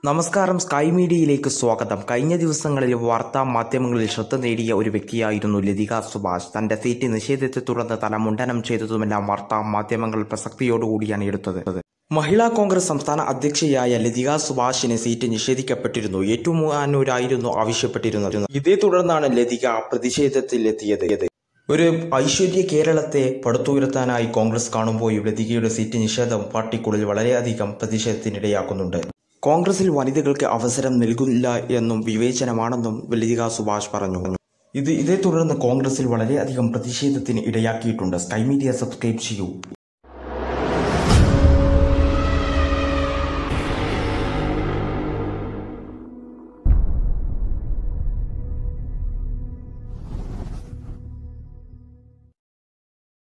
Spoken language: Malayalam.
നമസ്കാരം സ്കൈ മീഡിയയിലേക്ക് സ്വാഗതം കഴിഞ്ഞ ദിവസങ്ങളിൽ വാർത്താ മാധ്യമങ്ങളിൽ ശ്രദ്ധ നേടിയ ഒരു വ്യക്തിയായിരുന്നു ലതിക സുഭാഷ് തന്റെ സീറ്റ് നിഷേധത്തെ തുടർന്ന് തല മുണ്ടനം ചെയ്തതുമെല്ലാം വാർത്താ മാധ്യമങ്ങൾ പ്രസക്തിയോടുകൂടിയാണ് എടുത്തത് മഹിളാ കോൺഗ്രസ് സംസ്ഥാന അധ്യക്ഷയായ ലതിക സുഭാഷിന് സീറ്റ് നിഷേധിക്കപ്പെട്ടിരുന്നു ഏറ്റുമുഖാനൂരായിരുന്നു ആവശ്യപ്പെട്ടിരുന്നത് ഇതേ തുടർന്നാണ് ലതിക പ്രതിഷേധത്തിലെത്തിയത് ഒരു ഐശ്വര്യ കേരളത്തെ പടുത്തുയർത്താനായി കോൺഗ്രസ് കാണുമ്പോഴും ലതികയുടെ സീറ്റ് നിഷേധം പാർട്ടിക്കുള്ളിൽ വളരെയധികം പ്രതിഷേധത്തിനിടയാക്കുന്നുണ്ട് കോൺഗ്രസിൽ വനിതകൾക്ക് അവസരം നൽകില്ല എന്നും വിവേചനമാണെന്നും ലതിക സുഭാഷ് പറഞ്ഞു ഇത് ഇതേ തുടർന്ന് കോൺഗ്രസിൽ വളരെയധികം പ്രതിഷേധത്തിന് ഇടയാക്കിയിട്ടുണ്ട് സ്കൈ മീഡിയ സബ്സ്ക്രൈബ് ചെയ്യൂ